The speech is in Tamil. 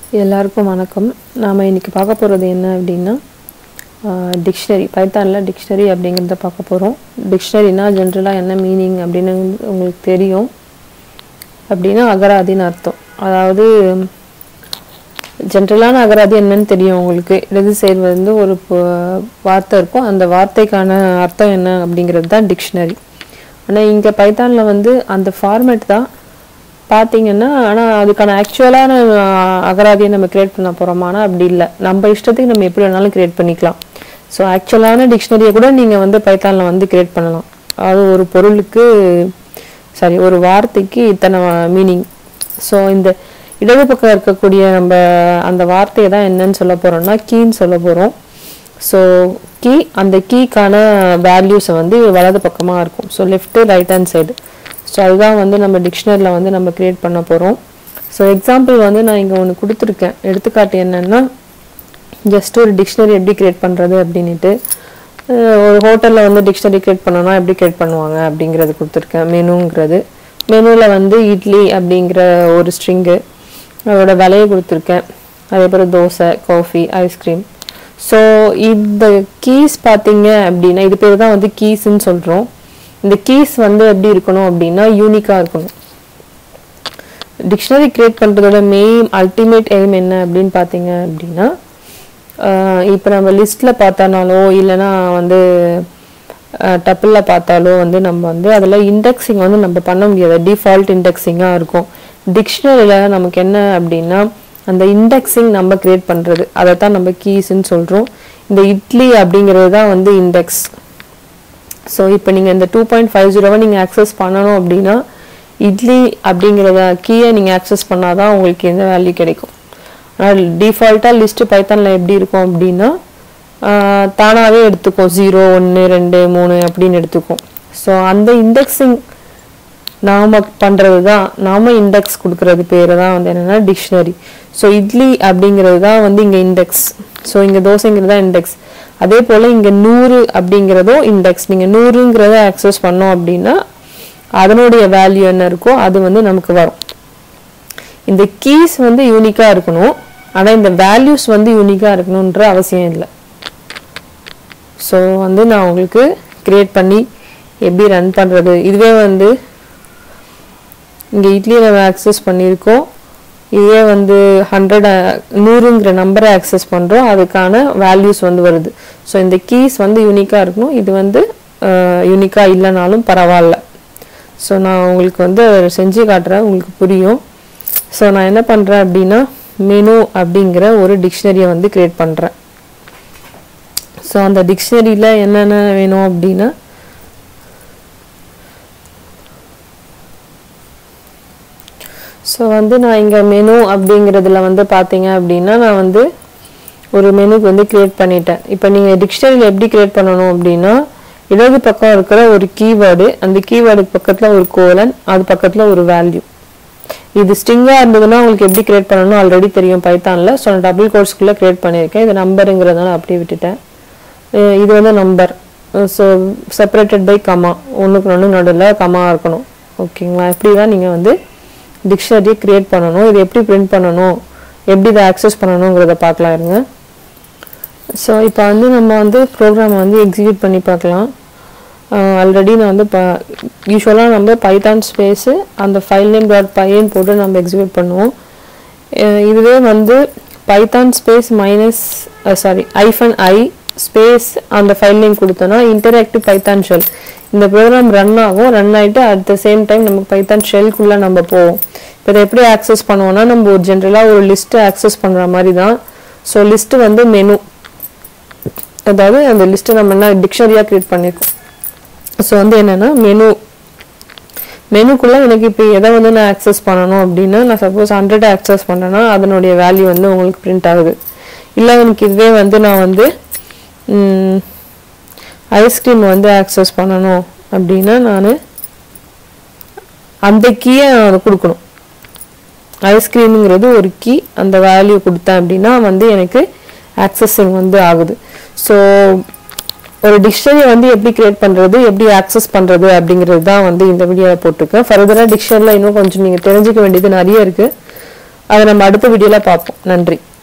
எல்லாருக்கும் வணக்கம் நாம் இன்னைக்கு பார்க்க போகிறது என்ன அப்படின்னா டிக்ஷனரி பைத்தானில் டிக்ஷனரி அப்படிங்கிறத பார்க்க போகிறோம் டிக்ஷனரினா ஜென்ரலாக என்ன மீனிங் அப்படின்னு உங்களுக்கு தெரியும் அப்படின்னா அகராதின்னு அர்த்தம் அதாவது ஜென்ரலான அகராதி என்னன்னு தெரியும் உங்களுக்கு இடது சைடு வந்து ஒரு ப- வார்த்தை இருக்கும் அந்த வார்த்தைக்கான அர்த்தம் என்ன அப்படிங்கிறது தான் டிக்ஷனரி ஆனால் இங்கே பைத்தானில் வந்து அந்த ஃபார்மேட் தான் பார்த்தீங்கன்னா ஆனால் அதுக்கான ஆக்சுவலான அகராதியை நம்ம கிரியேட் பண்ண போகிறோமானா அப்படி இல்லை நம்ம இஷ்டத்துக்கு நம்ம எப்படி வேணாலும் கிரியேட் பண்ணிக்கலாம் ஸோ ஆக்சுவலான டிக்ஷனரியை கூட நீங்கள் வந்து பைத்தானில் வந்து கிரியேட் பண்ணலாம் அது ஒரு பொருளுக்கு சாரி ஒரு வார்த்தைக்கு இத்தனை மீனிங் ஸோ இந்த இடது பக்கம் இருக்கக்கூடிய நம்ம அந்த வார்த்தையை தான் என்னன்னு சொல்ல போகிறோம்னா கீன்னு சொல்ல போகிறோம் ஸோ கீ அந்த கீக்கான வேல்யூஸை வந்து வலது பக்கமாக இருக்கும் so left right hand side so அதுதான் வந்து நம்ம டிக்ஷனரியில் வந்து நம்ம கிரியேட் பண்ண போகிறோம் ஸோ எக்ஸாம்பிள் வந்து நான் இங்கே ஒன்று கொடுத்துருக்கேன் எடுத்துக்காட்டு என்னென்னா ஜஸ்ட் ஒரு டிக்ஷனரி எப்படி கிரியேட் பண்ணுறது அப்படின்ட்டு அஹ் ஒரு ஹோட்டலில் வந்து டிக்ஷனரி கிரியேட் பண்ணணும்னா எப்படி கிரியேட் பண்ணுவாங்க அப்படிங்கிறது கொடுத்துருக்கேன் மெனுங்கிறது மெனுவில் வந்து இட்லி அப்படிங்கிற ஒரு ஸ்ட்ரிங்கு அதோட விலையை கொடுத்துருக்கேன் அதே போல் தோசை காஃபி ஐஸ்கிரீம் ஸோ இந்த கீஸ் பார்த்தீங்க அப்படின்னா இது பேர் தான் வந்து கீஸ்ன்னு சொல்கிறோம் இந்த கீஸ் வந்து எப்படி இருக்கணும் அப்படின்னா யூனிக்காக இருக்கணும் டிக்ஷனரி கிரியேட் பண்ணுறதோட மெயின் அல்டிமேட் எய்ம் என்ன அப்படின்னு பார்த்தீங்க அப்படின்னா இப்போ நம்ம லிஸ்ட்டில் பார்த்தானாலோ இல்லைன்னா வந்து டப்பிளில் பார்த்தாலோ வந்து நம்ம வந்து அதில் இண்டெக்ஸிங் வந்து நம்ம பண்ண முடியாது டிஃபால்ட் இண்டெக்ஸிங்காக இருக்கும் டிக்ஷனரியில் நமக்கு என்ன அப்படின்னா அந்த இண்டெக்ஸிங் நம்ம கிரியேட் பண்ணுறது அதை தான் நம்ம கீஸ்ன்னு சொல்கிறோம் இந்த இட்லி அப்படிங்கிறது தான் வந்து இண்டெக்ஸ் ஸோ இப்போ நீங்கள் இந்த டூ பாயிண்ட் ஃபைவ் ஜீரோவை நீங்கள் ஆக்சஸ் பண்ணணும் அப்படின்னா இட்லி அப்படிங்கிறத கீயை நீங்கள் ஆக்சஸ் பண்ணால் தான் உங்களுக்கு எந்த வேல்யூ கிடைக்கும் ஆனால் டிஃபால்ட்டாக லிஸ்ட்டு பைத்தானில் எப்படி இருக்கும் அப்படின்னா தானாகவே எடுத்துக்கும் ஜீரோ ஒன்று ரெண்டு மூணு அப்படின்னு எடுத்துக்கும் ஸோ அந்த இண்டெக்ஸிங் நாம பண்ணுறது தான் நாம இண்டெக்ஸ் கொடுக்கறது பேர் தான் வந்து என்னென்னா டிக்ஷனரி ஸோ இட்லி அப்படிங்கிறது தான் வந்து இங்கே இண்டெக்ஸ் ஸோ இங்கே தோசைங்கிறது தான் இண்டெக்ஸ் அதே போல் இங்கே நூறு அப்படிங்கிறதும் இண்டெக்ஸ் நீங்கள் நூறுங்கிறத ஆக்சஸ் பண்ணோம் அப்படின்னா அதனுடைய வேல்யூ என்ன இருக்கோ அது வந்து நமக்கு வரும் இந்த கீஸ் வந்து யூனிக்காக இருக்கணும் ஆனால் இந்த வேல்யூஸ் வந்து யூனிக்காக இருக்கணுன்ற அவசியம் இல்லை ஸோ வந்து நான் உங்களுக்கு கிரியேட் பண்ணி எப்படி ரன் பண்ணுறது இதுவே வந்து இங்கே இட்லி நம்ம ஆக்சஸ் பண்ணியிருக்கோம் இதே வந்து ஹண்ட்ரட் நூறுங்கிற நம்பரை ஆக்சஸ் பண்ணுறோம் அதுக்கான வேல்யூஸ் வந்து வருது ஸோ இந்த கீஸ் வந்து யூனிக்காக இருக்கணும் இது வந்து யூனிக்காக இல்லைனாலும் பரவாயில்ல ஸோ நான் உங்களுக்கு வந்து அதை செஞ்சு காட்டுறேன் உங்களுக்கு புரியும் ஸோ நான் என்ன பண்ணுறேன் அப்படின்னா மெனு அப்படிங்கிற ஒரு டிக்ஷனரியை வந்து கிரியேட் பண்ணுறேன் ஸோ அந்த டிக்ஷனரியில் என்னென்ன வேணும் அப்படின்னா ஸோ வந்து நான் இங்கே மெனு அப்படிங்கிறதுல வந்து பார்த்தீங்க அப்படின்னா நான் வந்து ஒரு மெனுக்கு வந்து கிரியேட் பண்ணிட்டேன் இப்போ நீங்கள் டிக்ஷனரியில் எப்படி கிரியேட் பண்ணணும் அப்படின்னா இடது பக்கம் இருக்கிற ஒரு கீவேர்டு அந்த கீவேர்டுக்கு பக்கத்தில் ஒரு கோலன் அது பக்கத்தில் ஒரு வேல்யூ இது ஸ்ட்ரிங்காக இருந்ததுன்னா உங்களுக்கு எப்படி கிரியேட் பண்ணணும் ஆல்ரெடி தெரியும் பைத்தானில் ஸோ நான் டபுள் கோர்ஸ்க்குள்ளே கிரியேட் பண்ணியிருக்கேன் இது நம்பருங்கிறதுனால அப்படியே விட்டுட்டேன் அஹ் இது வந்து number so separated by comma ஒன்றுக்கு ஒன்று நடுவில் கமா இருக்கணும் ஓகேங்களா இப்படி தான் நீங்கள் வந்து டிக்ஷனரியை கிரியேட் பண்ணணும் இது எப்படி பிரிண்ட் பண்ணணும் எப்படி இதை ஆக்சஸ் பண்ணணுங்கிறத பார்க்கலாம் இருங்க ஸோ இப்போ வந்து நம்ம வந்து ப்ரோக்ராமை வந்து எக்ஸிக்யூட் பண்ணி பார்க்கலாம் ஆல்ரெடி நான் வந்து ப யூஸ்வலாக நம்ம பைத்தான் ஸ்பேஸு அந்த ஃபைல் நேம் டாட் பையன் போட்டு நம்ம எக்ஸிக்யூட் பண்ணுவோம் அஹ் இதுவே வந்து Python space minus sorry hyphen i space அந்த ஃபைல் நேம் கொடுத்தோன்னா இன்டராக்டிவ் பைத்தான் ஷெல் இந்த ப்ரோக்ராம் ரன் ஆகும் ரன் ஆகிட்டு அட் த சேம் டைம் நமக்கு பைத்தான் ஷெல்குள்ளே நம்ம போவோம் இப்போ இதை எப்படி ஆக்சஸ் பண்ணுவோம்னா நம்ம ஒரு ஜென்ரலாக ஒரு லிஸ்ட்டு ஆக்சஸ் பண்ணுற மாதிரி தான் ஸோ லிஸ்ட்டு வந்து மெனு அதாவது அந்த லிஸ்ட்டை நம்ம என்ன டிக்ஷனரியாக க்ரியேட் பண்ணியிருக்கோம் ஸோ வந்து என்னென்னா மெனு மெனுக்குள்ளே எனக்கு இப்போ எதை வந்து நான் ஆக்சஸ் பண்ணணும் அப்படின்னா நான் சப்போஸ் ஹண்ட்ரட் ஆக்சஸ் பண்ணேன்னா அதனுடைய வேல்யூ வந்து உங்களுக்கு பிரிண்ட் ஆகுது இல்லை எனக்கு இதுவே வந்து நான் வந்து ஐஸ்கிரீம் வந்து ஆக்சஸ் பண்ணணும் அப்படின்னா நான் அந்த கீயை நான் கொடுக்கணும் ஐஸ்கிரீமுங்கிறது ஒரு கீ அந்த வேல்யூ கொடுத்தேன் அப்படின்னா வந்து எனக்கு ஆக்சஸிங் வந்து ஆகுது ஸோ ஒரு டிக்ஷனரி வந்து எப்படி கிரியேட் பண்ணுறது எப்படி ஆக்சஸ் பண்ணுறது அப்படிங்கிறது தான் வந்து இந்த வீடியோவில் போட்டிருக்கேன் ஃபர்தராக டிக்ஷனரியில் இன்னும் கொஞ்சம் நீங்கள் தெரிஞ்சுக்க வேண்டியது நிறைய இருக்குது அதை நம்ம அடுத்த வீடியோல பார்ப்போம் நன்றி